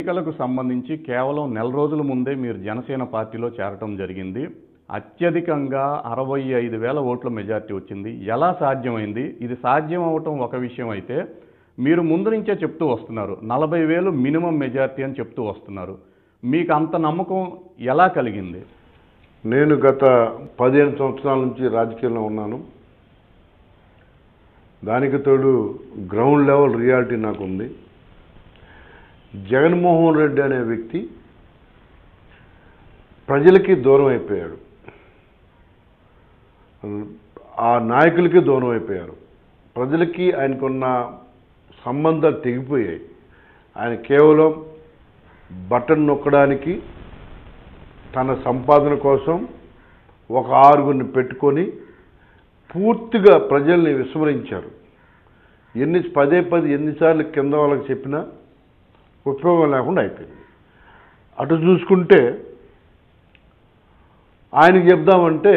ఎన్నికలకు సంబంధించి కేవలం నెల రోజుల ముందే మీరు జనసేన పార్టీలో చేరటం జరిగింది అత్యధికంగా అరవై ఐదు వేల ఓట్ల మెజార్టీ వచ్చింది ఎలా సాధ్యమైంది ఇది సాధ్యం అవటం ఒక విషయం అయితే మీరు ముందు నుంచే చెప్తూ వస్తున్నారు నలభై వేలు మినిమం మెజార్టీ అని చెప్తూ వస్తున్నారు మీకు అంత నమ్మకం ఎలా కలిగింది నేను గత పదిహేను సంవత్సరాల నుంచి రాజకీయంలో ఉన్నాను దానికి తోడు గ్రౌండ్ లెవెల్ రియాలిటీ నాకు ఉంది జగన్మోహన్ రెడ్డి అనే వ్యక్తి ప్రజలకి దూరం అయిపోయాడు ఆ నాయకులకి దూరం అయిపోయారు ప్రజలకి ఆయనకున్న సంబంధాలు తెగిపోయాయి ఆయన కేవలం బటన్ నొక్కడానికి తన సంపాదన కోసం ఒక ఆరుగురిని పెట్టుకొని పూర్తిగా ప్రజల్ని విస్మరించారు ఎన్ని పదే పది ఎన్నిసార్లు కింద వాళ్ళకి చెప్పినా ఉపయోగం లేకుండా అయిపోయింది అటు చూసుకుంటే ఆయనకి చెప్దామంటే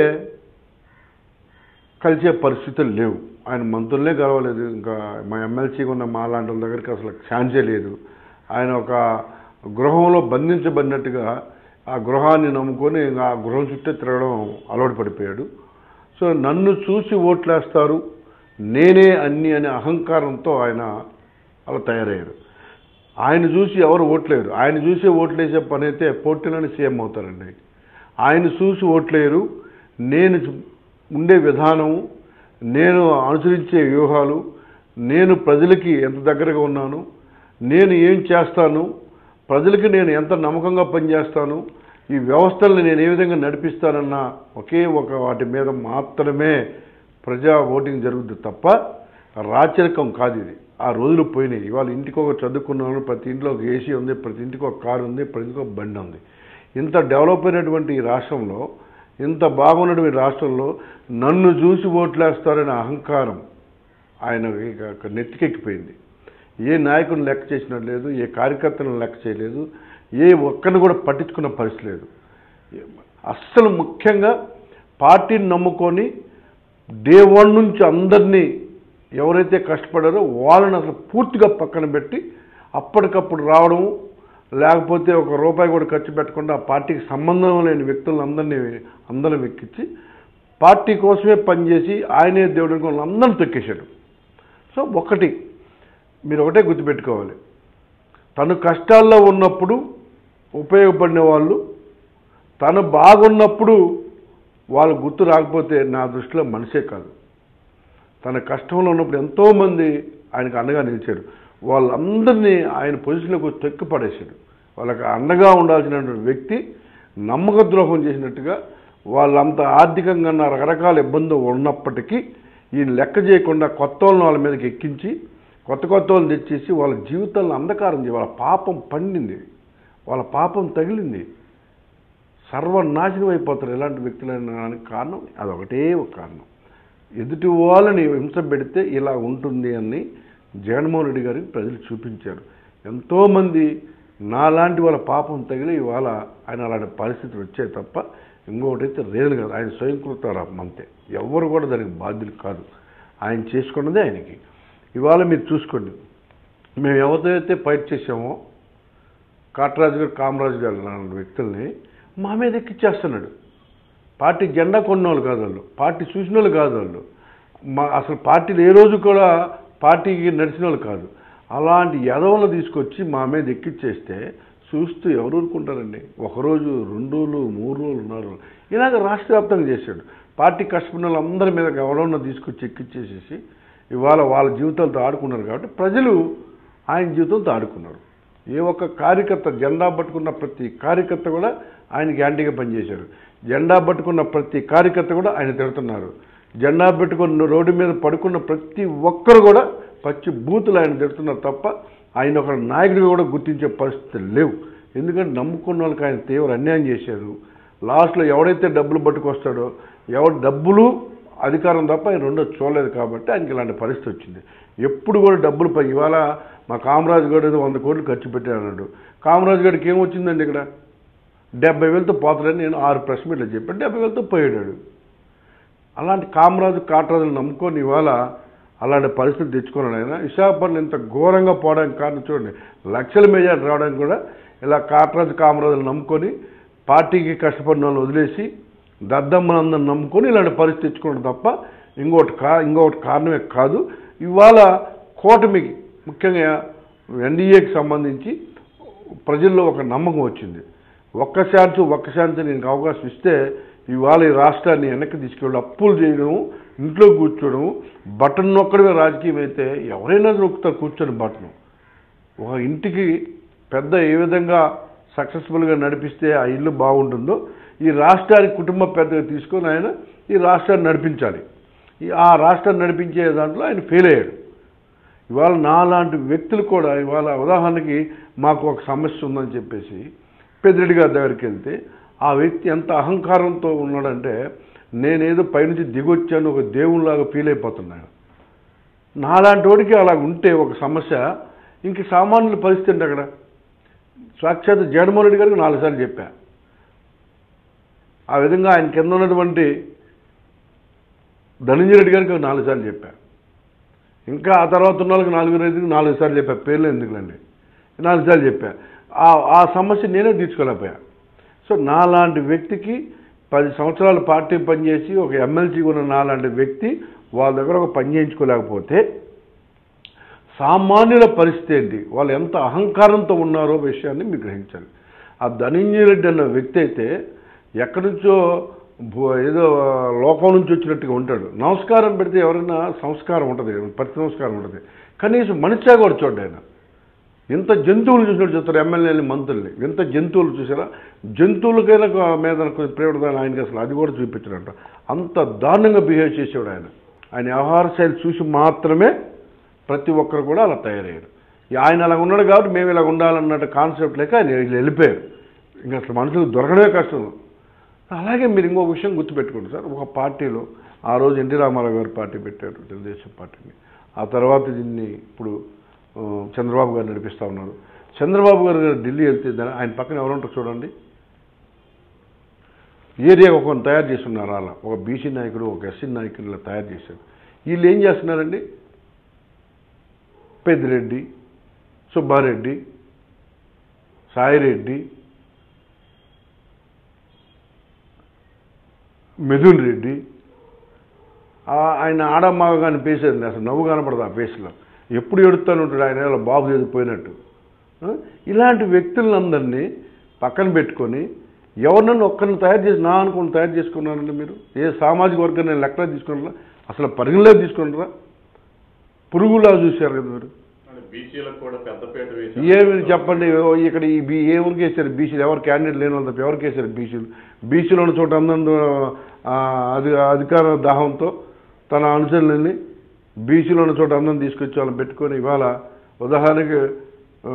కలిసే పరిస్థితులు లేవు ఆయన మంత్రులనే గెలవలేదు ఇంకా మా ఎమ్మెల్సీగా ఉన్న మా లాంటి వాళ్ళ దగ్గరికి అసలు ఛాన్సే లేదు ఆయన ఒక గృహంలో బంధించబడినట్టుగా ఆ గృహాన్ని నమ్ముకొని ఇంకా ఆ గృహం చుట్టే తిరగడం అలవాటు పడిపోయాడు సో నన్ను చూసి ఓట్లేస్తారు నేనే అన్ని అనే అహంకారంతో ఆయన అలా తయారయ్యారు ఆయన చూసి ఎవరు ఓట్లేరు ఆయన చూసి ఓట్లేసే పని అయితే పోటీలోనే సీఎం అవుతారండి ఆయన చూసి ఓట్లేరు నేను ఉండే విధానం నేను అనుసరించే వ్యూహాలు నేను ప్రజలకి ఎంత దగ్గరగా ఉన్నాను నేను ఏం చేస్తాను ప్రజలకి నేను ఎంత నమ్మకంగా పనిచేస్తాను ఈ వ్యవస్థల్ని నేను ఏ విధంగా నడిపిస్తానన్న ఒకే ఒక వాటి మీద మాత్రమే ప్రజా ఓటింగ్ జరుగుతుంది తప్ప రాచరికం కాదు ఇది ఆ రోజులు పోయినాయి ఇవాళ ఇంటికి ఒక చదువుకున్నాను ప్రతి ఇంట్లో ఒక ఏసీ ఉంది ప్రతి ఇంటికి ఒక కారు ఉంది ప్రతి ఇంటికి ఒక బండి ఉంది ఇంత డెవలప్ అయినటువంటి ఈ రాష్ట్రంలో ఇంత బాగున్నటువంటి రాష్ట్రంలో నన్ను చూసి ఓట్లేస్తారనే అహంకారం ఆయన ఇక నెత్తికెక్కిపోయింది ఏ నాయకుని లెక్క చేసినట్టు లేదు ఏ కార్యకర్తలను లెక్క చేయలేదు ఏ ఒక్కరిని కూడా పట్టించుకున్న పరిస్థితి లేదు అస్సలు ముఖ్యంగా పార్టీని నమ్ముకొని డే వన్ నుంచి అందరినీ ఎవరైతే కష్టపడారో వాళ్ళని అసలు పూర్తిగా పక్కన పెట్టి అప్పటికప్పుడు రావడం లేకపోతే ఒక రూపాయి కూడా ఖర్చు పెట్టకుండా ఆ పార్టీకి సంబంధం లేని వ్యక్తులను అందరినీ అందరం ఎక్కించి పార్టీ కోసమే పనిచేసి ఆయనే దేవుడు అనుకున్న అందరిని తొక్కేశాడు సో ఒకటి మీరు ఒకటే గుర్తుపెట్టుకోవాలి తను కష్టాల్లో ఉన్నప్పుడు ఉపయోగపడిన వాళ్ళు తను బాగున్నప్పుడు వాళ్ళు గుర్తు రాకపోతే నా దృష్టిలో మనిషే కాదు తన కష్టంలో ఉన్నప్పుడు ఎంతోమంది ఆయనకు అండగా నిలిచారు వాళ్ళందరినీ ఆయన పొజిషన్లోకి తొక్కి పడేశాడు వాళ్ళకి అండగా ఉండాల్సినటువంటి వ్యక్తి నమ్మక ద్రోహం చేసినట్టుగా వాళ్ళంత ఆర్థికంగా ఉన్న రకరకాల ఇబ్బందులు ఉన్నప్పటికీ ఈయన లెక్క చేయకుండా కొత్త వాళ్ళని వాళ్ళ మీదకి ఎక్కించి కొత్త కొత్త వాళ్ళని తెచ్చేసి వాళ్ళ జీవితాలను అంధకారం చేసి వాళ్ళ పాపం పండింది వాళ్ళ పాపం తగిలింది సర్వనాశనం అయిపోతారు ఇలాంటి వ్యక్తులైన కారణం అదొకటే ఒక కారణం ఎదుటి వాళ్ళని హింస పెడితే ఇలా ఉంటుంది అని జగన్మోహన్ రెడ్డి గారికి ప్రజలు చూపించారు ఎంతోమంది నాలాంటి వాళ్ళ పాపం తగిలి ఇవాళ ఆయన అలాంటి పరిస్థితులు వచ్చాయి తప్ప ఇంకొకటైతే రేలు కాదు ఆయన స్వయంకృతారాపం అంతే ఎవరు కూడా దానికి బాధ్యులు కాదు ఆయన చేసుకున్నదే ఆయనకి ఇవాళ మీరు చూసుకోండి మేము ఎవరితో ఫైట్ చేసామో కాటరాజు గారు కామరాజు గారు లాంటి వ్యక్తుల్ని మా మీద ఎక్కిచ్చేస్తున్నాడు పార్టీ జెండా కొన్నోళ్ళు కాదు వాళ్ళు పార్టీ చూసిన వాళ్ళు కాదు వాళ్ళు మా అసలు పార్టీలు ఏ రోజు కూడా పార్టీకి నడిచిన వాళ్ళు కాదు అలాంటి యదవలు తీసుకొచ్చి మా మీద ఎక్కిచ్చేస్తే చూస్తూ ఎవరు ఊరుకుంటారండి ఒకరోజు రెండు రోజులు మూడు రోజులు నాలుగు రోజులు ఇలాగ రాష్ట్ర వ్యాప్తంగా చేశాడు పార్టీ కష్టపడిన వాళ్ళందరి మీద ఎవరన్నా తీసుకొచ్చి ఎక్కిచ్చేసేసి ఇవాళ వాళ్ళ జీవితాలతో ఆడుకున్నారు కాబట్టి ప్రజలు ఆయన జీవితంతో ఆడుకున్నారు ఏ ఒక్క కార్యకర్త జెండా పట్టుకున్న ప్రతి కార్యకర్త కూడా ఆయనకి యాంటీగా పనిచేశారు జెండా పట్టుకున్న ప్రతి కార్యకర్త కూడా ఆయన తిడుతున్నారు జెండా పెట్టుకున్న రోడ్డు మీద పడుకున్న ప్రతి ఒక్కరు కూడా పచ్చి బూతులు ఆయన తిడుతున్నారు తప్ప ఆయన ఒక నాయకుడిగా కూడా గుర్తించే పరిస్థితులు లేవు ఎందుకంటే నమ్ముకున్న వాళ్ళకి ఆయన తీవ్ర అన్యాయం చేశారు లాస్ట్లో ఎవడైతే డబ్బులు పట్టుకొస్తాడో ఎవడు డబ్బులు అధికారం తప్ప ఆయన రెండో చూడలేదు కాబట్టి ఆయనకి ఇలాంటి పరిస్థితి వచ్చింది ఎప్పుడు కూడా డబ్బులు పై ఇవాళ మా కామరాజు గడు ఏదో వంద కోట్లు ఖర్చు పెట్టాడు అన్నాడు కామరాజు గడికి ఏమొచ్చిందండి ఇక్కడ డెబ్బై వేలతో పోతాడని నేను ఆరు ప్రెస్ మీట్లు చెప్పాను డెబ్బై వేలతో పోయాడు అలాంటి కామరాజు కాటరాజులు నమ్ముకొని ఇవాళ అలాంటి పరిస్థితి తెచ్చుకున్నాడు ఆయన విశాఖపట్నం ఇంత ఘోరంగా పోవడానికి కారణం చూడండి లక్షల మెజార్టీ రావడానికి కూడా ఇలా కాటరాజు కామరాజులు నమ్ముకొని పార్టీకి కష్టపడిన వాళ్ళు వదిలేసి దద్దమ్మలందరూ నమ్ముకొని ఇలాంటి పరిస్థితి తెచ్చుకోవడం తప్ప ఇంకోటి కా ఇంకొకటి కారణమే కాదు ఇవాళ కూటమికి ముఖ్యంగా ఎన్డీఏకి సంబంధించి ప్రజల్లో ఒక నమ్మకం వచ్చింది ఒక్క ఛాన్స్ ఒక్క ఛాన్స్ నేను అవకాశం ఇస్తే ఇవాళ ఈ రాష్ట్రాన్ని వెనక్కి తీసుకెళ్ళి అప్పులు చేయడం ఇంట్లో కూర్చోవడం బటన్ నొక్కడమే రాజకీయం అయితే ఎవరైనా నొక్కుతారు కూర్చొని బటన్ ఒక ఇంటికి పెద్ద ఏ విధంగా సక్సెస్ఫుల్గా నడిపిస్తే ఆ ఇల్లు బాగుంటుందో ఈ రాష్ట్రానికి కుటుంబ పెద్దగా తీసుకొని ఆయన ఈ రాష్ట్రాన్ని నడిపించాలి ఈ ఆ రాష్ట్రాన్ని నడిపించే దాంట్లో ఆయన ఫెయిల్ అయ్యాడు ఇవాళ నాలాంటి వ్యక్తులు కూడా ఇవాళ ఉదాహరణకి మాకు ఒక సమస్య ఉందని చెప్పేసి పెద్దిరెడ్డి గారి దగ్గరికి వెళ్తే ఆ వ్యక్తి ఎంత అహంకారంతో ఉన్నాడంటే నేనేదో పైనుంచి దిగొచ్చాను ఒక దేవునిలాగా ఫీల్ అయిపోతున్నాను నాలాంటి వాడికి అలా ఉంటే ఒక సమస్య ఇంక సామాన్యుల పరిస్థితి ఏంటి అక్కడ సాక్షాత్ జగన్మోహన్ రెడ్డి గారికి నాలుగు సార్లు చెప్పా ఆ విధంగా ఆయన కింద ఉన్నటువంటి ధనంజయ రెడ్డి గారికి నాలుగు సార్లు చెప్పా ఇంకా ఆ తర్వాత ఉన్న వాళ్ళకి నాలుగు రైతులకు నాలుగు సార్లు చెప్పా పేర్లు ఎందుకులండి నాలుగు సార్లు చెప్పా ఆ ఆ సమస్య నేనే తీర్చుకోలేకపోయా సో నాలాంటి వ్యక్తికి పది సంవత్సరాలు పార్టీ పనిచేసి ఒక ఎమ్మెల్సీ ఉన్న నాలాంటి వ్యక్తి వాళ్ళ దగ్గర ఒక పని చేయించుకోలేకపోతే సామాన్యుల పరిస్థితి ఏంటి వాళ్ళు ఎంత అహంకారంతో ఉన్నారో విషయాన్ని మీరు గ్రహించాలి ఆ ధనంజయ రెడ్డి అన్న వ్యక్తి అయితే ఎక్కడి నుంచో భూ- ఏదో లోకం నుంచి వచ్చినట్టుగా ఉంటాడు నమస్కారం పెడితే ఎవరైనా సంస్కారం ఉంటుంది ప్రతి నమస్కారం ఉంటుంది కనీసం మనిషిగా కూడా చూడండి ఆయన ఇంత జంతువులు చూసినట్టు చూస్తారు ఎమ్మెల్యేని మంత్రుల్ని ఇంత జంతువులు చూసారా జంతువులకైనా కొ- మీద కొంచెం ప్రేమదాన్ని ఆయనకి అసలు అది కూడా చూపించాడంట అంత దారుణంగా బిహేవ్ చేసేవాడు ఆయన ఆయన వ్యవహార శైలి చూసి మాత్రమే ప్రతి ఒక్కరు కూడా అలా తయారయ్యారు ఈ ఆయన అలా ఉన్నాడు కాబట్టి మేము ఇలా ఉండాలన్నట్టు కాన్సెప్ట్ లేక ఆయన వీళ్ళు వెళ్ళిపోయారు ఇంకా అసలు మనుషులకు దొరకడమే కష్టం అలాగే మీరు ఇంకో విషయం గుర్తుపెట్టుకోండి సార్ ఒక పార్టీలో ఆ రోజు ఎన్టీ రామారావు గారు పార్టీ పెట్టారు తెలుగుదేశం పార్టీని ఆ తర్వాత దీన్ని ఇప్పుడు ఆ, చంద్రబాబు గారు నడిపిస్తూ ఉన్నారు చంద్రబాబు గారు గారు ఢిల్లీ వెళ్తే దాని- ఆయన పక్కన ఎవరు ఉంటారు చూడండి ఏరియా ఒక తయారు చేస్తున్నారు అలా ఒక బీసీ నాయకుడు ఒక ఎస్సీ నాయకుడు ఇలా తయారు చేశారు వీళ్ళు ఏం చేస్తున్నారండి పెద్దిరెడ్డి సుబ్బారెడ్డి సాయిరెడ్డి మిథున్ రెడ్డి ఆ- ఆయన ఆడమ్మాగ కానీ పేసేది అసలు నవ్వు కనపడదు ఆ ఫేస్లో ఎప్పుడు ఎడుతూనే ఉంటాడు ఆయన ఇలా బాబు చదివిపోయినట్టు ఆ? ఇలాంటి వ్యక్తులందరినీ పక్కన పెట్టుకొని ఎవరినన్నా ఒక్కరిని తయారు చేసి నా అనుకుని తయారు చేసుకున్నారండి మీరు ఏ సామాజిక వర్గాన్ని నేను లెక్కలో తీసుకున్నారా అసలు పరిగణలో తీసుకున్నారా పురుగులా చూశారు కదా మీరు బీసీలకు కూడా పెద్దపేట ఏమి చెప్పండి ఓ ఇక్కడ ఈ బీ ఏ ఊరికి వేశారు బీసీలు ఎవరు క్యాండిడేట్ లేని వాళ్ళు తప్ప ఎవరికి వేశారు బీసీలు బీసీలో ఉన్న చోట అందరూ ఆ, అది అధికార దాహంతో తన అనుచరులని బీసీలో ఉన్న చోట అందరం తీసుకొచ్చి వాళ్ళని పెట్టుకొని ఇవాళ ఉదాహరణకి ఆ,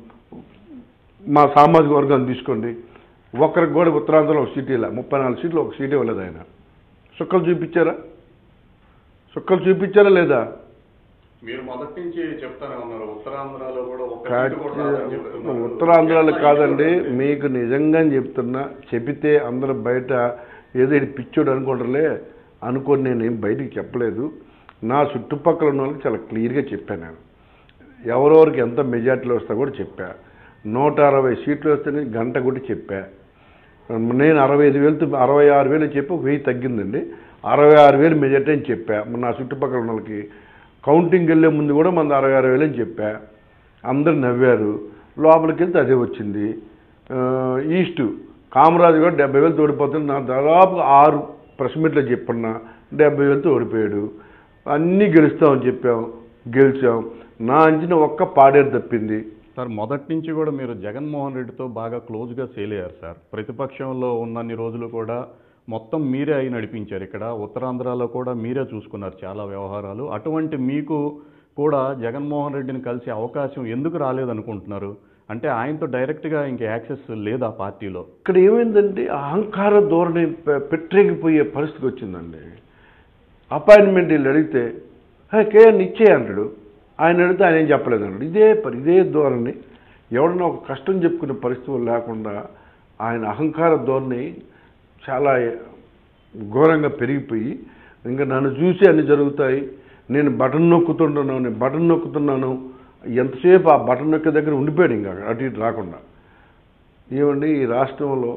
మా సామాజిక వర్గాన్ని తీసుకోండి ఒక్కరికి కూడా ఉత్తరాంధ్రలో ఒక సీట్ ఇలా ముప్పై నాలుగు సీట్లు ఒక సీట్ ఇవ్వలేదు ఆయన సుక్కలు చూపించారా సుక్కలు చూపించారా లేదా మీరు మొదటి నుంచి చెప్తానే ఉన్నారు ఉత్తరాంధ్రలో కూడా ఒక్క సీటు కాచి- కూడా రాదని చెప్తున్నారు. ఉత్తరాంధ్రాలు కాదండి మీకు నిజంగా చెప్తున్నా చెబితే అందరూ బయట ఏదో ఇది పిచ్చోడు అనుకుంటారులే అనుకొని నేను ఏం బయటికి చెప్పలేదు నా చుట్టుపక్కల ఉన్న వాళ్ళకి చాలా క్లియర్గా చెప్పాను నేను ఎవరెవరికి ఎంత మెజార్టీలు వస్తా కూడా చెప్పా నూట అరవై సీట్లు వస్తాయని గంట కొట్టి చెప్పా నేను అరవై ఐదు వేలు అరవై ఆరు వేలు చెప్పి ఒక వెయ్యి తగ్గిందండి అరవై ఆరు వేలు మెజార్టీ అని చెప్పా మరి నా చుట్టుపక్కల ఉన్న వాళ్ళకి కౌంటింగ్ వెళ్ళే ముందు కూడా మన అరవై ఆరు వేలు అని చెప్పా అందరు నవ్వారు లోపలికి వెళ్తే అదే వచ్చింది ఆ, ఈస్ట్ కామరాజు కూడా డెబ్బై వేలు ఓడిపోతుంది నా దాదాపు ఆరు ప్రెస్ మీట్లో చెప్పన్నా డెబ్బై వేలతో ఓడిపోయాడు అన్నీ గెలుస్తామని చెప్పాం గెలిచాం నా అంచిన ఒక్క పాడేరు తప్పింది సార్ మొదటి నుంచి కూడా మీరు జగన్మోహన్ రెడ్డితో బాగా క్లోజ్గా సేల్ అయ్యారు సార్ ప్రతిపక్షంలో ఉన్నన్ని రోజులు కూడా మొత్తం మీరే అయి నడిపించారు ఇక్కడ ఉత్తరాంధ్రలో కూడా మీరే చూసుకున్నారు చాలా వ్యవహారాలు అటువంటి మీకు కూడా జగన్మోహన్ రెడ్డిని కలిసే అవకాశం ఎందుకు రాలేదనుకుంటున్నారు అంటే ఆయనతో డైరెక్ట్గా ఇంక యాక్సెస్ లేదా పార్టీలో ఇక్కడ ఏమైందంటే అహంకార ధోరణి పె- పెట్టరేగిపోయే పరిస్థితి వచ్చిందండి అపాయింట్మెంట్ వీళ్ళు అడిగితే "హే, కేఎన్ ఇచ్చే అంటాడు ఆయన అడిగితే ఆయన ఏం చెప్పలేదు అన్నాడు ఇదే పరి ఇదే ధోరణి ఎవడన్నా ఒక కష్టం చెప్పుకునే పరిస్థితులు లేకుండా ఆయన అహంకార ధోరణి చాలా ఘోరంగా పెరిగిపోయి ఇంకా నన్ను చూసి అన్ని జరుగుతాయి నేను బటన్ నొక్కుతుంటున్నాను నేను బటన్ నొక్కుతున్నాను ఎంతసేపు ఆ బటన్ నొక్కే దగ్గర ఉండిపోయాడు ఇంకా అటు ఇటు రాకుండా ఏమండి ఈ రాష్ట్రంలో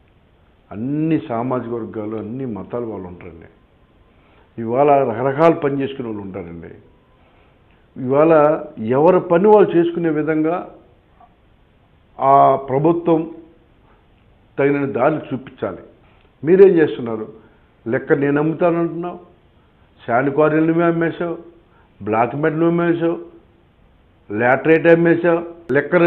అన్ని సామాజిక వర్గాలు అన్ని మతాల వాళ్ళు ఉంటారండి ఇవాళ రకరకాల పని చేసుకునే వాళ్ళు ఉంటారండి ఇవాళ ఎవరి పని వాళ్ళు చేసుకునే విధంగా ఆ ప్రభుత్వం తగిన దారి చూపించాలి మీరేం చేస్తున్నారు లెక్క నేను అమ్ముతానంటున్నావు శాండ్ క్వారీలు నువ్వే అమ్మేశావు బ్లాక్ మెట్ నువ్వు అమ్మేశావు లాటరేట్ అమ్మేశావు లెక్కర్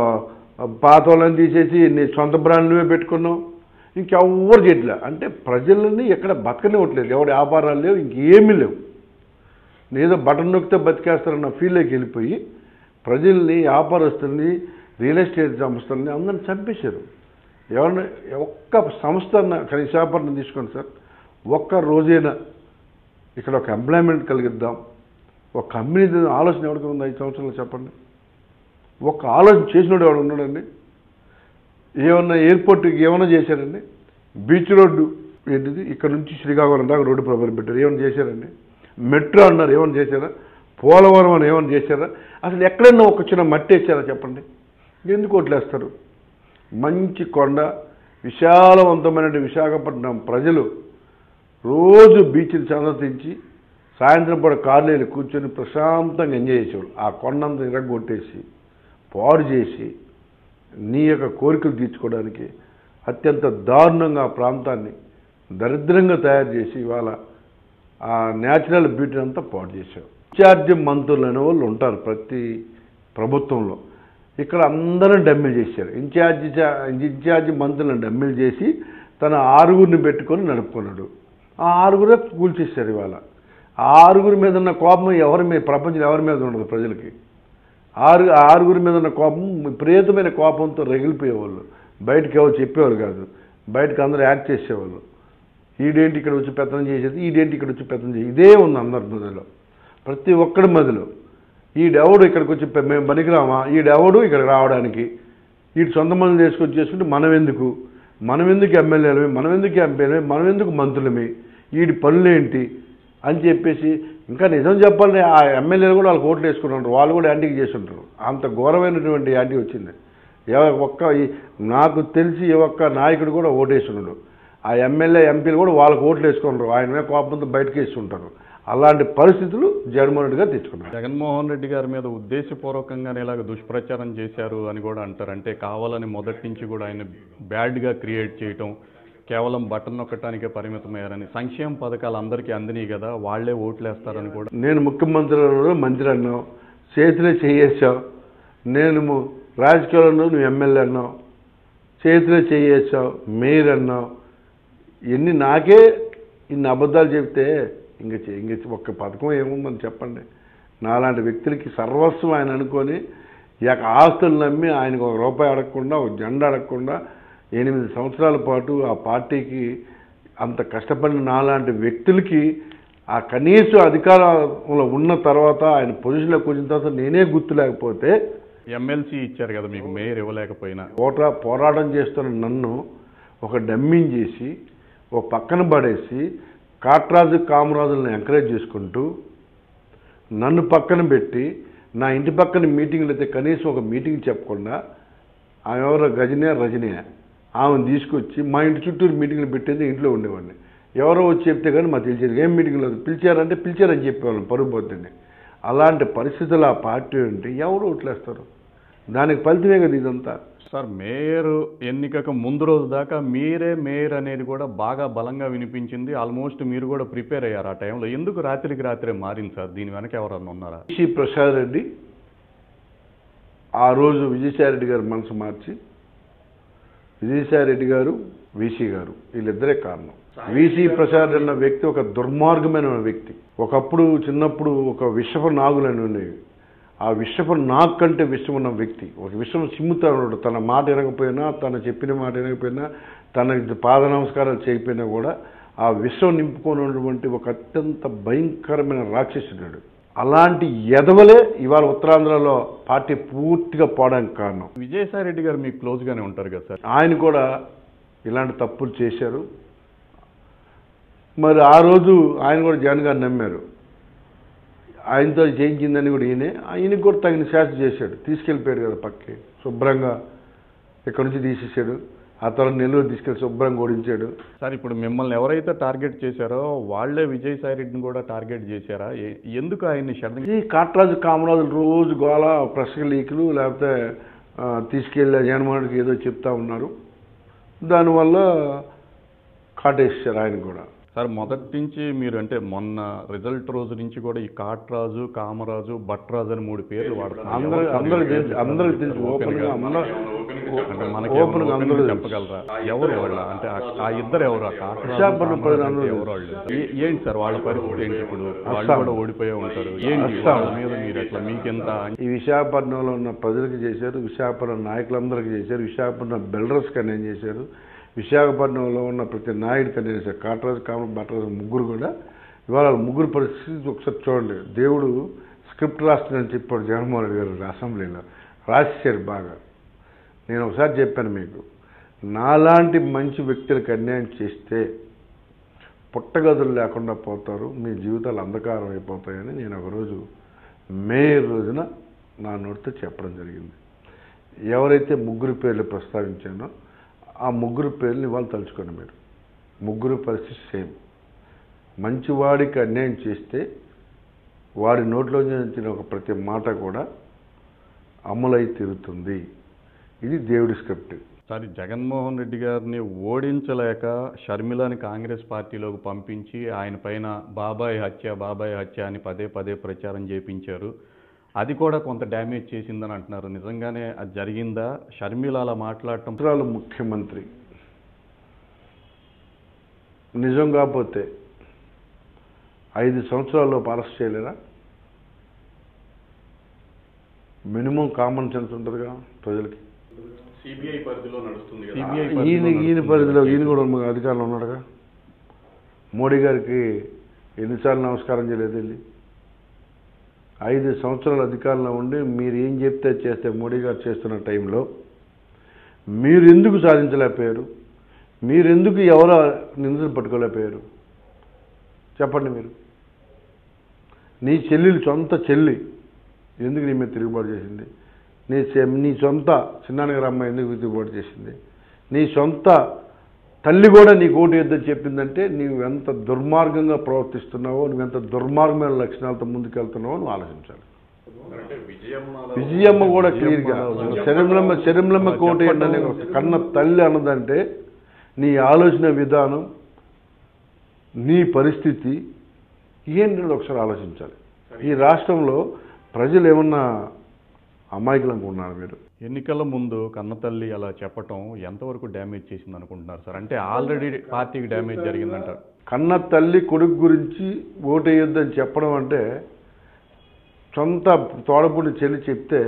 పాత వాళ్ళని తీసేసి నీ సొంత బ్రాండ్ నువ్వే పెట్టుకున్నావు ఇంకెవ్వరు చేయట్లే అంటే ప్రజలని ఎక్కడ బతకనివ్వట్లేదు ఎవరి వ్యాపారాలు లేవు ఇంకేమీ లేవు ఏదో బటన్ నొక్కితే బతికేస్తారన్న ఫీల్లోకి వెళ్ళిపోయి ప్రజల్ని వ్యాపారస్తుల్ని రియల్ ఎస్టేట్ సంస్థల్ని అందరిని చంపేశారు ఎవరిని ఒక్క సంస్థ కనీసాపరణ తీసుకోండి సార్ ఒక్క రోజైనా ఇక్కడ ఒక ఎంప్లాయ్మెంట్ కలిగిద్దాం ఒక కంపెనీ ఆలోచన ఎవరికి ఉంది ఐదు సంవత్సరాలు చెప్పండి ఒక్క ఆలోచన చేసినోడు ఎవడు ఉన్నాడండి ఏమన్నా ఎయిర్పోర్ట్కి ఏమన్నా చేశారండి బీచ్ రోడ్డు ఏంటిది ఇక్కడ నుంచి శ్రీకాకుళం దాకా రోడ్డు ప్రబలి పెట్టారు ఏమైనా చేశారండి మెట్రో అన్నారు ఏమైనా చేశారా పోలవరం అని ఏమైనా చేశారా అసలు ఎక్కడైనా ఒక చిన్న మట్టి వేసారా చెప్పండి ఎందుకు వదిలేస్తారు మంచి కొండ విశాలవంతమైన విశాఖపట్నం ప్రజలు రోజు బీచ్ని సందర్శించి సాయంత్రం పూట కార్లు వెళ్ళి కూర్చొని ప్రశాంతంగా ఎంజాయ్ చేసేవాళ్ళు ఆ కొండంతా ఇరగొట్టేసి పాడు చేసి నీ యొక్క కోరికలు తీర్చుకోవడానికి అత్యంత దారుణంగా ఆ ప్రాంతాన్ని దరిద్రంగా తయారు చేసి ఇవాళ ఆ న్యాచురల్ బ్యూటీని అంతా పాడు చేశావు ఇన్ఛార్జి మంత్రులు అనే వాళ్ళు ఉంటారు ప్రతి ప్రభుత్వంలో ఇక్కడ అందరూ డమ్మిల్ చేశారు ఇన్ఛార్జి చా- ఇన్ఛార్జి మంత్రులను డమ్మిల్ చేసి తన ఆరుగురిని పెట్టుకొని నడుపుకున్నాడు ఆ ఆరుగురే కూల్చేశారు ఇవాళ ఆ ఆరుగురి మీద ఉన్న కోపం ఎవరి మీద ప్రపంచం ఎవరి మీద ఉండదు ప్రజలకి ఆరు ఆ ఆరుగురి మీద ఉన్న కోపం విపరీతమైన కోపంతో రగిలిపోయేవాళ్ళు బయటకు ఎవరు చెప్పేవారు కాదు బయటకు అందరూ యాక్ట్ చేసేవాళ్ళు ఈడేంటి ఇక్కడ వచ్చి పెత్తనం చేసేది ఈడేంటి ఇక్కడ వచ్చి పెత్తనం చేసేది ఇదే ఉంది అందరి మధ్యలో ప్రతి ఒక్కడి మధ్యలో ఈడెవడు ఇక్కడికి వచ్చి పె- మేము పనికిరామా ఈడెవడు ఇక్కడికి రావడానికి ఈడు సొంత మంది తీసుకొచ్చి చేసుకుంటే మనం ఎందుకు మనం ఎందుకు ఎమ్మెల్యేలమే మనం ఎందుకు ఎంపీలమే మనం ఎందుకు మంత్రులమే వీడి పనులేంటి అని చెప్పేసి ఇంకా నిజం చెప్పాలంటే ఆ ఎమ్మెల్యేలు కూడా వాళ్ళకి ఓట్లు వేసుకుంటారు వాళ్ళు కూడా యాంటీకి చేసి ఉంటారు అంత ఘోరమైనటువంటి యాంటీ వచ్చింది ఎవ- ఒక్క ఈ- నాకు తెలిసి ఏ ఒక్క నాయకుడు కూడా ఓటేస్తున్నాడు ఆ ఎమ్మెల్యే ఎంపీలు కూడా వాళ్ళకి ఓట్లు వేసుకుంటారు ఆయన మీద కోపంతో బయటకు వేస్తుంటారు అలాంటి పరిస్థితులు జగన్మోహన్ రెడ్డి గారు తెచ్చుకున్నారు జగన్మోహన్ రెడ్డి గారి మీద ఉద్దేశపూర్వకంగానే ఇలాగ దుష్ప్రచారం చేశారు అని కూడా అంటారు అంటే కావాలని మొదటి నుంచి కూడా ఆయన బ్యాడ్గా క్రియేట్ చేయటం కేవలం బటన్ నొక్కటానికే పరిమితమయ్యారని సంక్షేమ పథకాలు అందరికీ అందినాయి కదా వాళ్లే ఓట్లేస్తారని కూడా నేను ముఖ్యమంత్రి అన్నావు మంత్రి అన్నావు చేతిలో చేయేసావు నేను ము- రాజకీయాల్లో నువ్వు ఎమ్మెల్యే అన్నావు చేతిలో చేయేసావు మేయర్ అన్నావు ఎన్ని నాకే ఇన్ని అబద్ధాలు చెప్తే ఇంక చే- ఇంక ఒక్క పథకం ఏముందని చెప్పండి నాలాంటి వ్యక్తులకి సర్వస్వం ఆయన అనుకొని ఈ యొక్క ఆస్తులు నమ్మి ఆయనకు ఒక రూపాయి అడగకుండా ఒక జెండా అడగకుండా ఎనిమిది సంవత్సరాల పాటు ఆ పార్టీకి అంత కష్టపడిన నాలాంటి వ్యక్తులకి ఆ కనీస అధికారంలో ఉన్న తర్వాత ఆయన పొజిషన్లోకి వచ్చిన తర్వాత నేనే గుర్తు లేకపోతే ఎమ్మెల్సీ ఇచ్చారు కదా మీకు మేయర్ ఇవ్వలేకపోయినా పోటా పోరాటం చేస్తున్న నన్ను ఒక డమ్మింగ్ చేసి ఒక పక్కన పడేసి కాట్రాజు కామరాజులను ఎంకరేజ్ చేసుకుంటూ నన్ను పక్కన పెట్టి నా ఇంటి పక్కన మీటింగ్లు అయితే కనీసం ఒక మీటింగ్ చెప్పకుండా ఆమె ఎవరో గజనే రజనే ఆమెను తీసుకొచ్చి మా ఇంటి చుట్టూరు మీటింగ్లు పెట్టేది ఇంట్లో ఉండేవాడిని ఎవరో వచ్చి చెప్తే కానీ మాకు తెలిసేది ఏం మీటింగ్ లేదు పిలిచారంటే పిలిచారని చెప్పేవాళ్ళం పరుగు పోతుంది అలాంటి పరిస్థితులు ఆ పార్టీ ఉంటే ఎవరు ఓట్లేస్తారు దానికి ఫలితమే కదా ఇదంతా సార్ మేయర్ ఎన్నికకు ముందు రోజు దాకా మీరే మేయర్ అనేది కూడా బాగా బలంగా వినిపించింది ఆల్మోస్ట్ మీరు కూడా ప్రిపేర్ అయ్యారు ఆ టైంలో ఎందుకు రాత్రికి రాత్రే మారింది సార్ దీని వెనక ఎవరన్నా ఉన్నారా సి ప్రసాద్ రెడ్డి ఆ రోజు విజయసాయిరెడ్డి గారు మనసు మార్చి విజయసాయిరెడ్డి గారు వీసీ గారు వీళ్ళిద్దరే కారణం వీసీ ప్రసాద్ అన్న వ్యక్తి ఒక దుర్మార్గమైన వ్యక్తి ఒకప్పుడు చిన్నప్పుడు ఒక విషపు నాగులని ఉండేవి ఆ విషపు నాగు కంటే విషం ఉన్న వ్యక్తి ఒక విషం సిమ్ముతాడు తన మాట వినకపోయినా తను చెప్పిన మాట వినకపోయినా తన పాద నమస్కారాలు చేయకపోయినా కూడా ఆ విషం నింపుకొని ఉన్నటువంటి ఒక అత్యంత భయంకరమైన రాక్షసుడు అలాంటి ఎదవలే ఇవాళ ఉత్తరాంధ్రలో పార్టీ పూర్తిగా పోవడానికి కారణం విజయసాయి రెడ్డి గారు మీకు క్లోజ్గానే ఉంటారు కదా సార్ ఆయన కూడా ఇలాంటి తప్పులు చేశారు మరి ఆ రోజు ఆయన కూడా జగన్ గారు నమ్మారు ఆయనతో చేయించిందని కూడా ఈయనే ఆయనకి కూడా తగిన శాస్త్ర చేశాడు తీసుకెళ్ళిపోయాడు కదా పక్కకి శుభ్రంగా ఇక్కడ నుంచి తీసేసాడు ఆ తర్వాత నెల్లూరు తీసుకెళ్ళి శుభ్రంగా ఓడించాడు సార్ ఇప్పుడు మిమ్మల్ని ఎవరైతే టార్గెట్ చేశారో వాళ్ళే విజయసాయి రెడ్డిని కూడా టార్గెట్ చేశారా ఏ- ఎందుకు ఆయన్ని షడ్డం ఈ కాట్రాజు కామరాజులు రోజు గోల ప్రెస్ లీకులు లేకపోతే ఆ, తీసుకెళ్ళి జగన్మోహన్ రెడ్డికి ఏదో చెప్తా ఉన్నారు దానివల్ల కాటేసారు ఆయన కూడా సార్ మొదటి నుంచి మీరు అంటే మొన్న రిజల్ట్ రోజు నుంచి కూడా ఈ కాట్రాజు కామరాజు భట్రాజు అని మూడు పేర్లు వాడుతున్నారు అందరూ ఎవరు అందరికి పేర్లు తెలుసు అందరికి తెలుసు ఓపెన్ ఓపెన్గా గా. అందరూ అంటే మనకి ఓపెన్ గా అందరూ తెలుసు. చెప్పగలరా ఎవరు వాళ్ళ అంటే ఆ- ఆ ఇద్దరు ఎవరు ఆ కాట్రాజు, విశాఖపట్నం కామరాజు ప్రజలు అంటే అందరూ ఎవరు వాళ్ళు ఏ- ఏంటి సార్ వాళ్ళ పరిస్థితి ఏంటి ఇప్పుడు వాళ్ళు అస్సాం. కూడా ఓడిపోయే ఉంటారు ఏంటి అస్సాం. వాళ్ళ మీద మీరు ఎట్లా మీకెంత ఈ విశాఖపట్నంలో ఉన్న ప్రజలకు చేశారు విశాఖపట్నం నాయకులందరికీ చేశారు విశాఖపట్నం బిల్డర్స్కి అన్యాయం చేశారు విశాఖపట్నంలో ఉన్న ప్రతి నాయకుడికి అన్యాయం చేశారు కాటరాజు కామ భట్టరాజు ముగ్గురు కూడా ఇవాళ వాళ్ళ ముగ్గురు పరిస్థితి ఒకసారి చూడండి దేవుడు స్క్రిప్ట్ రాస్తుందని చెప్పాడు జగన్మోహన్ రెడ్డి గారు అసెంబ్లీలో రాసేశారు బాగా నేను ఒకసారి చెప్పాను మీకు నాలాంటి మంచి వ్యక్తులకు అన్యాయం చేస్తే పుట్టగదులు లేకుండా పోతారు మీ జీవితాలు అంధకారం అయిపోతాయని నేను ఒకరోజు మే రోజున నా నోటితో చెప్పడం జరిగింది ఎవరైతే ముగ్గురు పేర్లు ప్రస్తావించానో ఆ ముగ్గురు పేర్లు ఇవాళ తలుచుకోండి మీరు ముగ్గురు పరిస్థితి సేమ్ మంచివాడికి అన్యాయం చేస్తే వాడి నోట్లో నుంచి ఒక ప్రతి మాట కూడా అమలై తీరుతుంది ఇది దేవుడి స్క్రిప్ట్ సార్ ఈ జగన్మోహన్ రెడ్డి గారిని ఓడించలేక షర్మిలని కాంగ్రెస్ పార్టీలోకి పంపించి ఆయన పైన బాబాయ్ హత్య బాబాయ్ హత్య అని పదే పదే ప్రచారం చేపించారు అది కూడా కొంత డ్యామేజ్ చేసిందని అంటున్నారు నిజంగానే అది జరిగిందా షర్మిల అలా మాట్లాడటం సంవత్సరాలు ముఖ్యమంత్రి నిజం కాకపోతే ఐదు సంవత్సరాల్లో అరెస్ట్ చేయలేరా మినిమం కామన్ సెన్స్ ఉంటుందిగా ప్రజలకి సిబిఐ పరిధిలో నడుస్తుంది ఈయన ఈయన పరిధిలో ఈయన కూడా ఉన్న అధికారంలో ఉన్నాడుగా మోడీ గారికి ఎన్నిసార్లు నమస్కారం చేయలేదు వెళ్ళి ఐదు సంవత్సరాల అధికారంలో ఉండి మీరు ఏం చెప్తే అది చేస్తే మోడీ గారు చేస్తున్న టైంలో మీరు ఎందుకు సాధించలేకపోయారు మీరు ఎందుకు ఎవరో నిందలు పట్టుకోలేకపోయారు చెప్పండి మీరు నీ చెల్లెలు సొంత చెల్లి ఎందుకు నీ మీద తిరుగుబాటు చేసింది నీ చె- నీ సొంత చిన్నాన్నగారు అమ్మ ఎందుకు తిరుగుబాటు చేసింది నీ సొంత తల్లి కూడా నీకు ఓటు వేద్దని చెప్పిందంటే నీవు ఎంత దుర్మార్గంగా ప్రవర్తిస్తున్నావో నువ్వు ఎంత దుర్మార్గమైన లక్షణాలతో ముందుకెళ్తున్నావో నువ్వు ఆలోచించాలి విజయమ్మ కూడా క్లియర్గా శరీరంలో శరీరంలో కోటి ఏంటనే ఒక కన్న తల్లి అన్నదంటే నీ ఆలోచన విధానం నీ పరిస్థితి ఏంటో ఒకసారి ఆలోచించాలి ఈ రాష్ట్రంలో ప్రజలు ఏమన్నా అమాయకులు అనుకుంటున్నారు మీరు ఎన్నికల ముందు కన్నతల్లి అలా చెప్పటం ఎంతవరకు డ్యామేజ్ చేసింది అనుకుంటున్నారు సార్ అంటే ఆల్రెడీ పార్టీకి డ్యామేజ్ జరిగిందంటారు కన్న తల్లి కొడుకు గురించి ఓటేయొద్దని చెప్పడం అంటే సొంత తోడపుడి చెల్లి చెప్తే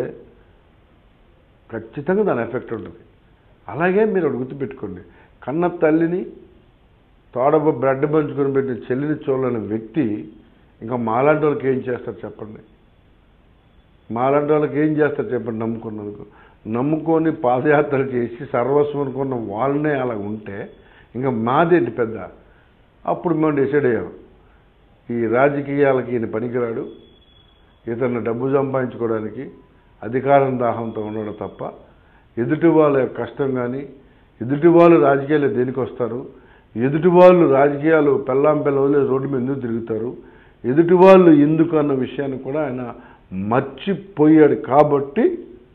ఖచ్చితంగా దాని ఎఫెక్ట్ ఉంటుంది అలాగే మీరు ఒకటి గుర్తుపెట్టుకోండి కన్న తల్లిని తోడబ బ్రెడ్ పంచుకొని పెట్టిన చెల్లిని చూడలేని వ్యక్తి ఇంకా మాలాంటి వాళ్ళకి ఏం చేస్తారు చెప్పండి మాలాంటి వాళ్ళకి ఏం చేస్తారు చెప్పండి నమ్ముకున్నందుకు నమ్ముకొని పాదయాత్ర చేసి సర్వస్వం అనుకున్న వాళ్ళనే అలా ఉంటే ఇంకా మాదేంటి పెద్ద అప్పుడు మేము డిసైడ్ అయ్యాం ఈ రాజకీయాలకి ఈయన పనికిరాడు ఇతను డబ్బు సంపాదించుకోవడానికి అధికారం దాహంతో ఉండడం తప్ప ఎదుటి వాళ్ళ యొక్క కష్టం కానీ ఎదుటి వాళ్ళు రాజకీయాలు దేనికి వస్తారు ఎదుటి వాళ్ళు రాజకీయాలు పెళ్ళాం పిల్ల వదిలేసి రోడ్డు మీద ఎందుకు తిరుగుతారు ఎదుటి వాళ్ళు ఎందుకు అన్న విషయాన్ని కూడా ఆయన మర్చిపోయాడు కాబట్టి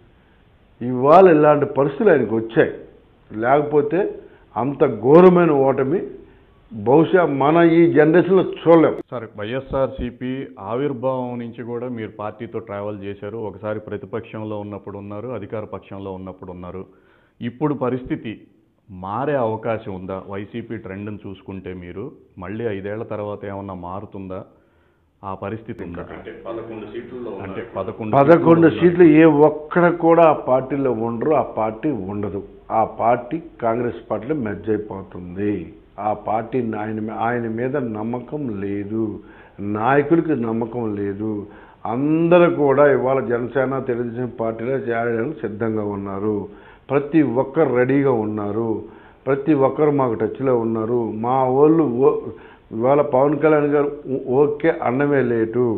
ఇవాళ ఇలాంటి పరిస్థితులు ఆయనకు వచ్చాయి లేకపోతే అంత ఘోరమైన ఓటమి బహుశా మన ఈ జనరేషన్లో చూడలేం సార్ వైఎస్ఆర్సీపీ ఆవిర్భావం నుంచి కూడా మీరు పార్టీతో ట్రావెల్ చేశారు ఒకసారి ప్రతిపక్షంలో ఉన్నప్పుడు ఉన్నారు అధికార పక్షంలో ఉన్నప్పుడు ఉన్నారు ఇప్పుడు పరిస్థితి మారే అవకాశం ఉందా వైసీపీ ట్రెండ్ని చూసుకుంటే మీరు మళ్ళీ ఐదేళ్ల తర్వాత ఏమన్నా మారుతుందా ఆ పరిస్థితి ఉందా అంటే పదకొండు సీట్లలో అంటే పదకొండు పదకొండు సీట్లు సీట్లు ఏ ఒక్కడ కూడా ఆ పార్టీలో ఉండరు ఆ పార్టీ ఉండదు ఆ పార్టీ కాంగ్రెస్ పార్టీలో మెర్జ్ అయిపోతుంది ఆ పార్టీ ఆయన ఆయన మీద నమ్మకం లేదు నాయకులకి నమ్మకం లేదు అందరూ కూడా ఇవాళ జనసేన తెలుగుదేశం పార్టీలో చేరడానికి సిద్ధంగా ఉన్నారు ప్రతి ఒక్కరు రెడీగా ఉన్నారు ప్రతి ఒక్కరు మాకు టచ్లో ఉన్నారు మా వాళ్ళు ఓ- ఇవాళ పవన్ కళ్యాణ్ గారు ఓ- ఓకే అన్నమే లేటు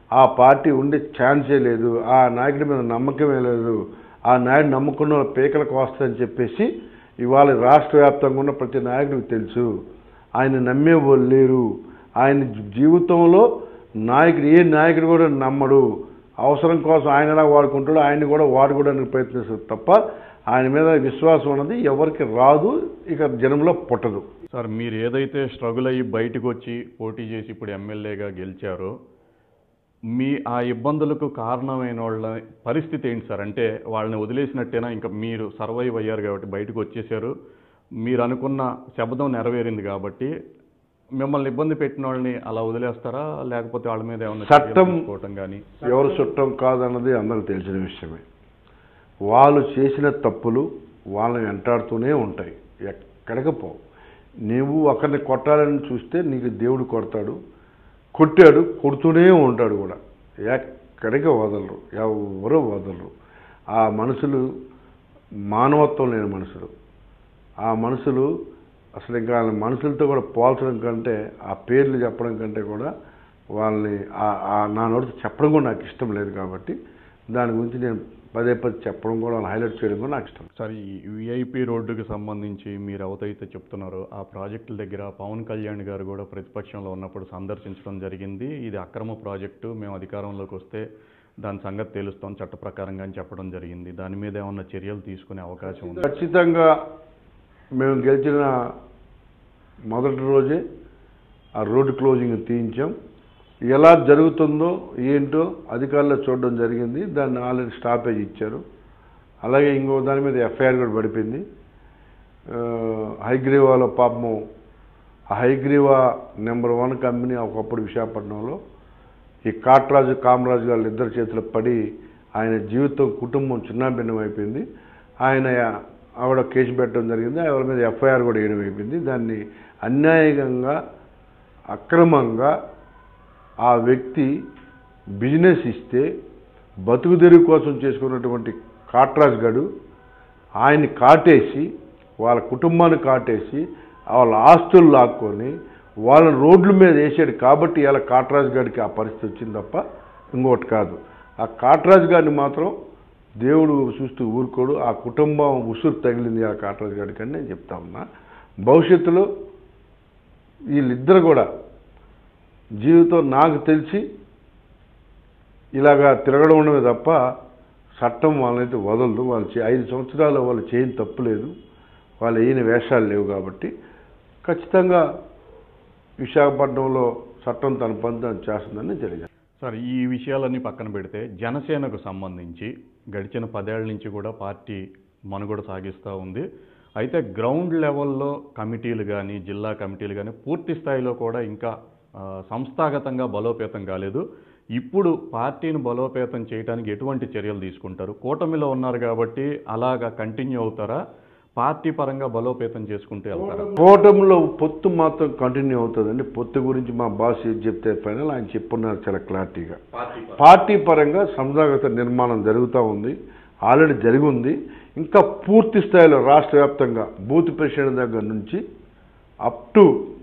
ఆ పార్టీ ఉండే ఛాన్సే లేదు ఆ నాయకుడి మీద నమ్మకమే లేదు ఆ నాయుడు నమ్ముకున్న వాళ్ళ పీకలకు వస్తాయని చెప్పేసి ఇవాళ రాష్ట్ర వ్యాప్తంగా ఉన్న ప్రతి నాయకుడికి తెలుసు ఆయన నమ్మే వాళ్ళు లేరు ఆయన జీవితంలో నాయకుడు ఏ నాయకుడు కూడా నమ్మడు అవసరం కోసం ఆయన ఎలా వాడుకుంటాడో ఆయన్ని కూడా వాడుకోవడానికి ప్రయత్నిస్తారు తప్ప ఆయన మీద విశ్వాసం అన్నది ఎవరికి రాదు ఇక జనంలో పుట్టదు సార్ మీరు ఏదైతే స్ట్రగుల్ అయ్యి బయటకు వచ్చి పోటీ చేసి ఇప్పుడు ఎమ్మెల్యేగా గెలిచారో మీ ఆ ఇబ్బందులకు కారణమైన వాళ్ళ పరిస్థితి ఏంటి సార్ అంటే వాళ్ళని వదిలేసినట్టేనా ఇంకా మీరు సర్వైవ్ అయ్యారు కాబట్టి బయటకు వచ్చేసారు మీరు అనుకున్న శబ్దం నెరవేరింది కాబట్టి మిమ్మల్ని ఇబ్బంది పెట్టిన వాళ్ళని అలా వదిలేస్తారా లేకపోతే వాళ్ళ మీద ఏమైనా చర్యలు చట్టం- తీసుకోవటం కానీ ఎవరు చుట్టం కాదన్నది అందరికి తెలిసిన విషయమే వాళ్ళు చేసిన తప్పులు వాళ్ళని వెంటాడుతూనే ఉంటాయి ఎక్కడికి పోవు నీవు ఒకరిని కొట్టాలని చూస్తే నీకు దేవుడు కొడతాడు కొట్టాడు కొడుతూనే ఉంటాడు కూడా ఎక్కడికి వదలరు ఎవరు వదలరు ఆ మనుషులు మానవత్వం లేని మనుషులు ఆ మనుషులు అసలు ఇంకా వాళ్ళ మనుషులతో కూడా పోల్చడం కంటే ఆ పేర్లు చెప్పడం కంటే కూడా వాళ్ళని ఆ- ఆ నా నోటితో చెప్పడం కూడా నాకు ఇష్టం లేదు కాబట్టి దాని గురించి నేను పదే పదే చెప్పడం కూడా వాళ్ళని హైలైట్ చేయడం కూడా నాకు ఇష్టం సార్ ఈ విఐపి రోడ్డుకి సంబంధించి మీరు ఎవరైతే చెప్తున్నారో ఆ ప్రాజెక్టుల దగ్గర పవన్ కళ్యాణ్ గారు కూడా ప్రతిపక్షంలో ఉన్నప్పుడు సందర్శించడం జరిగింది ఇది అక్రమ ప్రాజెక్టు మేము అధికారంలోకి వస్తే దాని సంగతి తెలుస్తాం చట్ట ప్రకారంగా అని చెప్పడం జరిగింది దాని మీద ఏమన్నా చర్యలు తీసుకునే అవకాశం ఉంది ఖచ్చితంగా మేము గెలిచిన మొదటి రోజే ఆ రోడ్డు క్లోజింగ్ తీయించాం ఎలా జరుగుతుందో ఏంటో అధికారులు చూడడం జరిగింది దాన్ని ఆల్రెడీ స్టాపేజ్ ఇచ్చారు అలాగే ఇంకో దాని మీద ఎఫ్ఐఆర్ కూడా పడిపోయింది ఆ, హైగ్రీవాలో పాపము ఆ హైగ్రీవా నెంబర్ వన్ కంపెనీ ఒకప్పుడు విశాఖపట్నంలో ఈ కాట్రాజు కామరాజు గారు ఇద్దరు చేతిలో పడి ఆయన జీవితం కుటుంబం చిన్నాభిన్నం అయిపోయింది ఆయన ఆవిడ కేసు పెట్టడం జరిగింది ఆవిడ మీద ఎఫ్ఐఆర్ కూడా వేయడం అయిపోయింది దాన్ని అన్యాయంగా అక్రమంగా ఆ వ్యక్తి బిజినెస్ ఇస్తే బతుకు తెరుగు కోసం చేసుకున్నటువంటి కాట్రాజ్ గడు ఆయన్ని కాటేసి వాళ్ళ కుటుంబాన్ని కాటేసి వాళ్ళ ఆస్తులు లాక్కొని వాళ్ళని రోడ్ల మీద వేసాడు కాబట్టి ఇలా కాట్రాజ్ గారికి ఆ పరిస్థితి వచ్చింది తప్ప ఇంకోటి కాదు ఆ కాట్రాజ్ గారిని మాత్రం దేవుడు చూస్తూ ఊరుకోడు ఆ కుటుంబం ఉసురు తగిలింది ఆ కాట్రాజ్ గారికి అని నేను చెప్తా ఉన్నా భవిష్యత్తులో వీళ్ళిద్దరు కూడా జీవితం నాకు తెలిసి ఇలాగా తిరగడం ఉండమే తప్ప చట్టం వాళ్ళనైతే వదలదు వాళ్ళు చే- ఐదు సంవత్సరాలు వాళ్ళు చేయని తప్పు లేదు వాళ్ళు వేయని వేషాలు లేవు కాబట్టి ఖచ్చితంగా విశాఖపట్నంలో చట్టం తన పని తాను చేస్తుందని తెలియజేస్తాను సార్ ఈ విషయాలన్నీ పక్కన పెడితే జనసేనకు సంబంధించి గడిచిన పదేళ్ల నుంచి కూడా పార్టీ మనుగడ సాగిస్తూ ఉంది అయితే గ్రౌండ్ లెవెల్లో కమిటీలు కానీ జిల్లా కమిటీలు కానీ పూర్తి స్థాయిలో కూడా ఇంకా ఆ, సంస్థాగతంగా బలోపేతం కాలేదు ఇప్పుడు పార్టీని బలోపేతం చేయడానికి ఎటువంటి చర్యలు తీసుకుంటారు కూటమిలో ఉన్నారు కాబట్టి అలాగా కంటిన్యూ అవుతారా పార్టీ పరంగా బలోపేతం చేసుకుంటూ వెళ్తారా కూటమిలో పొత్తు మాత్రం కంటిన్యూ అవుతుందండి పొత్తు గురించి మా బాస్ ఏది చెప్తే ఫైనల్ ఆయన చెప్పున్నారు చాలా క్లారిటీగా పార్టీ పరంగా సంస్థాగత నిర్మాణం జరుగుతూ ఉంది ఆల్రెడీ జరిగి ఉంది ఇంకా పూర్తి స్థాయిలో రాష్ట్ర వ్యాప్తంగా బూత్ ప్రెసిడెంట్ దగ్గర నుంచి అప్ టు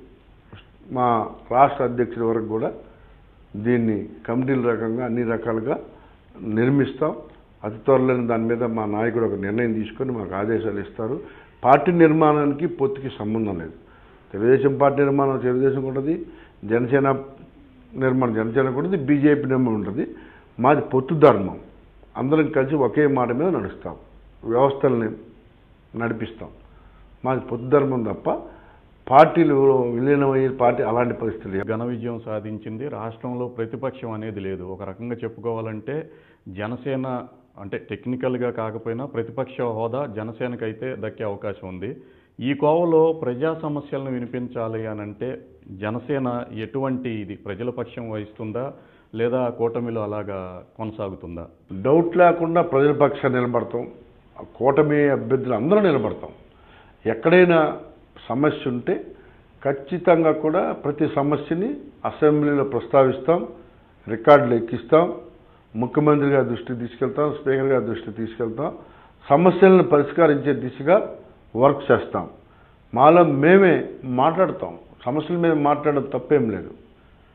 మా రాష్ట్ర అధ్యక్షుడి వరకు కూడా దీన్ని కమిటీల రకంగా అన్ని రకాలుగా నిర్మిస్తాం అతి త్వరలోనే దాని మీద మా నాయకుడు ఒక నిర్ణయం తీసుకొని మాకు ఆదేశాలు ఇస్తారు పార్టీ నిర్మాణానికి పొత్తుకి సంబంధం లేదు తెలుగుదేశం పార్టీ నిర్మాణం తెలుగుదేశం ఉంటుంది జనసేన నిర్మాణం జనసేన ఉంటుంది బీజేపీ నిర్మాణం ఉంటుంది మాది పొత్తు ధర్మం అందరం కలిసి ఒకే మాట మీద నడుస్తాం వ్యవస్థల్ని నడిపిస్తాం మాది పొత్తు ధర్మం తప్ప పార్టీలు విలీనమయ్యే పార్టీ అలాంటి పరిస్థితులు లేవు. ఘన విజయం సాధించింది రాష్ట్రంలో ప్రతిపక్షం అనేది లేదు ఒక రకంగా చెప్పుకోవాలంటే జనసేన అంటే టెక్నికల్గా కాకపోయినా ప్రతిపక్ష హోదా జనసేనకైతే దక్కే అవకాశం ఉంది ఈ కోవలో ప్రజా సమస్యలను వినిపించాలి అని అంటే జనసేన ఎటువంటి ఇది ప్రజల పక్షం వహిస్తుందా లేదా కూటమిలో అలాగా కొనసాగుతుందా డౌట్ లేకుండా ప్రజల పక్షాన్ని నిలబడతాం ఆ కూటమి అభ్యర్థులు అందరూ నిలబడతాం ఎక్కడైనా సమస్య ఉంటే ఖచ్చితంగా కూడా ప్రతి సమస్యని అసెంబ్లీలో ప్రస్తావిస్తాం రికార్డులు ఎక్కిస్తాం ముఖ్యమంత్రి గారి దృష్టికి తీసుకెళ్తాం స్పీకర్ గారి దృష్టికి తీసుకెళ్తాం సమస్యలను పరిష్కరించే దిశగా వర్క్ చేస్తాం మాలో మేమే మాట్లాడతాం సమస్యల మీద మాట్లాడడం తప్పేం లేదు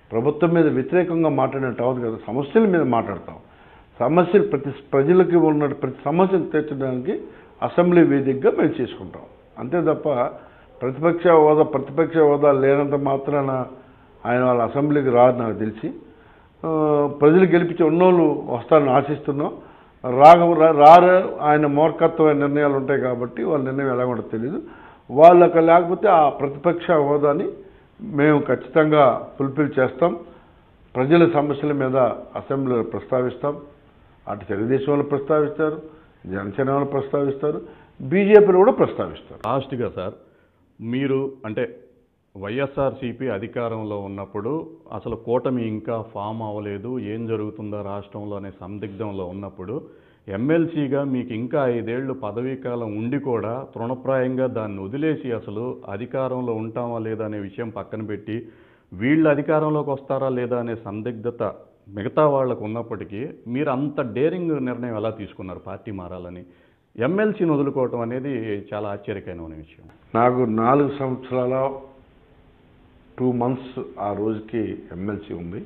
ప్రభుత్వం మీద వ్యతిరేకంగా మాట్లాడినట్టు అవ్వదు కదా సమస్యల మీద మాట్లాడతాం సమస్యలు ప్రతి ప్రజలకి ఉన్న ప్రతి సమస్యను తీర్చడానికి అసెంబ్లీ వేదికగా మేము చేసుకుంటాం అంతే తప్ప ప్రతిపక్ష హోదా ప్రతిపక్ష హోదా లేనంత మాత్రాన ఆయన వాళ్ళ అసెంబ్లీకి రాదు నాకు తెలిసి ఆ, ప్రజలు గెలిపించి ఉన్నోళ్ళు వస్తారని ఆశిస్తున్నాం రాగ రా- రారు ఆయన మూర్ఖత్వమైన నిర్ణయాలు ఉంటాయి కాబట్టి వాళ్ళ నిర్ణయం ఎలా ఉంటుందో తెలియదు వాళ్ళకి లేకపోతే ఆ ప్రతిపక్ష హోదాని మేము ఖచ్చితంగా ఫుల్ఫిల్ చేస్తాం ప్రజల సమస్యల మీద అసెంబ్లీలో ప్రస్తావిస్తాం అటు తెలుగుదేశం వాళ్ళు ప్రస్తావిస్తారు జనసేన వాళ్ళు ప్రస్తావిస్తారు బీజేపీలో కూడా ప్రస్తావిస్తారు లాస్ట్గా సార్ మీరు అంటే వైఎస్ఆర్సీపీ అధికారంలో ఉన్నప్పుడు అసలు కూటమి ఇంకా ఫామ్ అవ్వలేదు ఏం జరుగుతుందో రాష్ట్రంలో అనే సందిగ్ధంలో ఉన్నప్పుడు ఎమ్మెల్సీగా మీకు ఇంకా ఐదేళ్లు పదవీ కాలం ఉండి కూడా తృణప్రాయంగా దాన్ని వదిలేసి అసలు అధికారంలో ఉంటామా లేదా అనే విషయం పక్కన పెట్టి వీళ్ళు అధికారంలోకి వస్తారా లేదా అనే సందిగ్ధత మిగతా వాళ్ళకు ఉన్నప్పటికీ మీరు అంత డేరింగ్ నిర్ణయం ఎలా తీసుకున్నారు పార్టీ మారాలని ఎమ్మెల్సీని వదులుకోవటం అనేది చాలా ఆశ్చర్యకరమైన విషయం నాకు నాలుగు సంవత్సరాల టూ మంత్స్ ఆ రోజుకి ఎమ్మెల్సీ ఉంది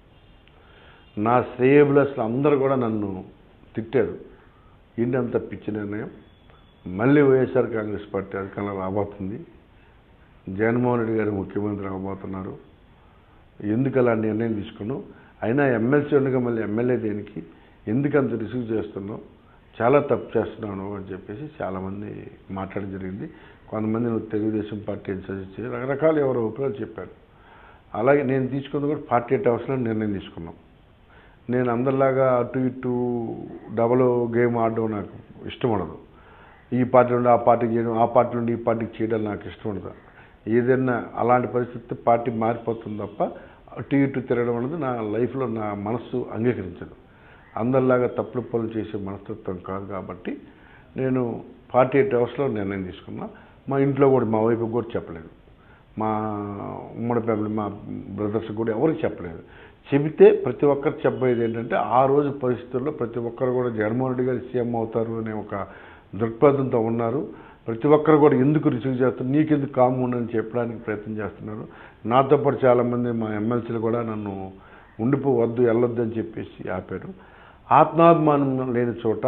నా శ్రేయబులస్లు అందరూ కూడా నన్ను తిట్టారు ఏంటి అంత పిచ్చి నిర్ణయం మళ్ళీ వైఎస్ఆర్ కాంగ్రెస్ పార్టీ అధికారంలో రాబోతుంది జగన్మోహన్ రెడ్డి గారు ముఖ్యమంత్రి అవబోతున్నారు ఎందుకు అలా నిర్ణయం తీసుకున్నావు అయినా ఎమ్మెల్సీ ఉండగా మళ్ళీ ఎమ్మెల్యే దేనికి ఎందుకు అంత రిసీవ్ చేస్తున్నావు చాలా తప్పు చేస్తున్నాను అని చెప్పేసి చాలామంది మాట్లాడడం జరిగింది కొంతమంది నువ్వు తెలుగుదేశం పార్టీ సజెస్ట్ చేసి రకరకాల ఎవరో ఉపయోగాలు చెప్పారు అలాగే నేను తీసుకుంది కూడా పార్టీ ఎట్ అవసరం నిర్ణయం తీసుకున్నాం నేను అందరిలాగా అటు ఇటు డబల్ గేమ్ ఆడడం నాకు ఇష్టం ఉండదు ఈ పార్టీ నుండి ఆ పార్టీకి చేయడం ఆ పార్టీ నుండి ఈ పార్టీకి చేయడం నాకు ఇష్టం ఉండదు ఏదైనా అలాంటి పరిస్థితి పార్టీ మారిపోతుంది తప్ప అటు ఇటు తిరగడం అనేది నా లైఫ్లో నా మనస్సు అంగీకరించదు అందరిలాగా తప్పుడు పనులు చేసే మనస్తత్వం కాదు కాబట్టి నేను పార్టీ ఎయిట్ అవర్స్లో నిర్ణయం తీసుకున్నా మా ఇంట్లో కూడా మా వైపు కూడా చెప్పలేదు మా ఉమ్మడి ఫ్యామిలీ మా బ్రదర్స్ కూడా ఎవరికి చెప్పలేదు చెబితే ప్రతి ఒక్కరు చెప్పేది ఏంటంటే ఆ రోజు పరిస్థితుల్లో ప్రతి ఒక్కరు కూడా జగన్మోహన్ రెడ్డి గారు సీఎం అవుతారు అనే ఒక దృక్పథంతో ఉన్నారు ప్రతి ఒక్కరు కూడా ఎందుకు రిసీవ్ చేస్తారు నీకెందుకు కాము ఉండని చెప్పడానికి ప్రయత్నం చేస్తున్నారు నాతో పాటు చాలామంది మా ఎమ్మెల్సీలు కూడా నన్ను ఉండిపోవద్దు వెళ్ళొద్దు అని చెప్పేసి ఆపారు ఆత్మాభిమానం లేని చోట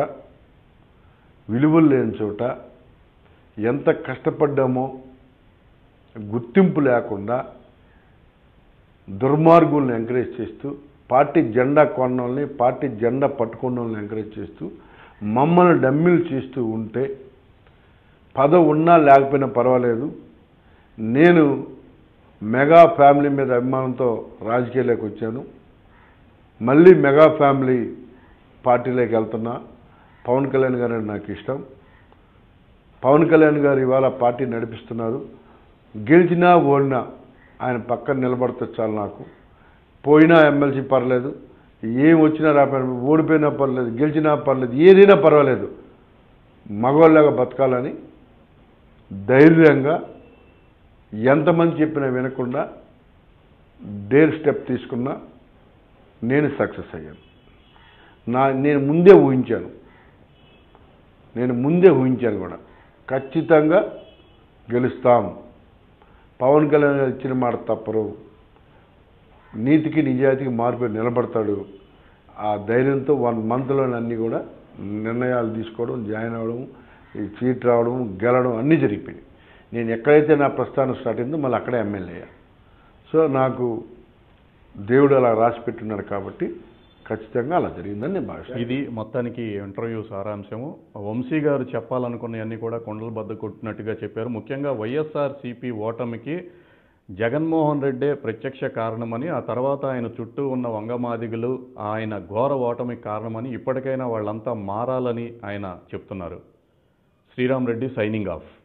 విలువలు లేని చోట ఎంత కష్టపడ్డామో గుర్తింపు లేకుండా దుర్మార్గుల్ని ఎంకరేజ్ చేస్తూ పార్టీ జెండా కొన్న వాళ్ళని పార్టీ జెండా పట్టుకున్న వాళ్ళని ఎంకరేజ్ చేస్తూ మమ్మల్ని డమ్మిలు చేస్తూ ఉంటే పదవి ఉన్నా లేకపోయినా పర్వాలేదు నేను మెగా ఫ్యామిలీ మీద అభిమానంతో రాజకీయాల్లోకి వచ్చాను మళ్ళీ మెగా ఫ్యామిలీ పార్టీలోకి వెళ్తున్నా పవన్ కళ్యాణ్ గారు అంటే నాకు ఇష్టం పవన్ కళ్యాణ్ గారు ఇవాళ పార్టీ నడిపిస్తున్నారు గెలిచినా ఓడినా ఆయన పక్కన నిలబడితే చాలు నాకు పోయినా ఎమ్మెల్సీ పర్లేదు ఏం వచ్చినా రాపోయినా ఓడిపోయినా పర్లేదు గెలిచినా పర్లేదు ఏదైనా పర్వాలేదు మగవాళ్ళగా బతకాలని ధైర్యంగా ఎంతమంది చెప్పినా వినకుండా డేర్ స్టెప్ తీసుకున్నా నేను సక్సెస్ అయ్యాను నా నేను ముందే ఊహించాను నేను ముందే ఊహించాను కూడా ఖచ్చితంగా గెలుస్తాం పవన్ కళ్యాణ్ గారు ఇచ్చిన మాట తప్పరు నీతికి నిజాయితీకి మార్పు నిలబడతాడు ఆ ధైర్యంతో వన్ మంత్లో అన్నీ కూడా నిర్ణయాలు తీసుకోవడం జాయిన్ అవ్వడం ఈ సీట్ రావడం గెలవడం అన్నీ జరిగిపోయినాయి నేను ఎక్కడైతే నా ప్రస్థానం స్టార్ట్ అయిందో మళ్ళీ అక్కడే ఎమ్మెల్యే అయ్యా సో నాకు దేవుడు అలా రాసి పెట్టున్నాడు కాబట్టి ఖచ్చితంగా అలా జరిగిందని నేను భావిస్తాను ఇది మొత్తానికి ఇంటర్వ్యూ సారాంశము వంశీ గారు చెప్పాలనుకున్నవన్నీ కూడా కొండల బద్ద కొట్టినట్టుగా చెప్పారు ముఖ్యంగా వైఎస్ఆర్ సిపి ఓటమికి జగన్మోహన్ రెడ్డే ప్రత్యక్ష కారణమని ఆ తర్వాత ఆయన చుట్టూ ఉన్న వంగమాదిగలు ఆయన ఘోర ఓటమికి కారణమని ఇప్పటికైనా వాళ్ళంతా మారాలని ఆయన చెప్తున్నారు శ్రీరామ్ రెడ్డి సైనింగ్ ఆఫ్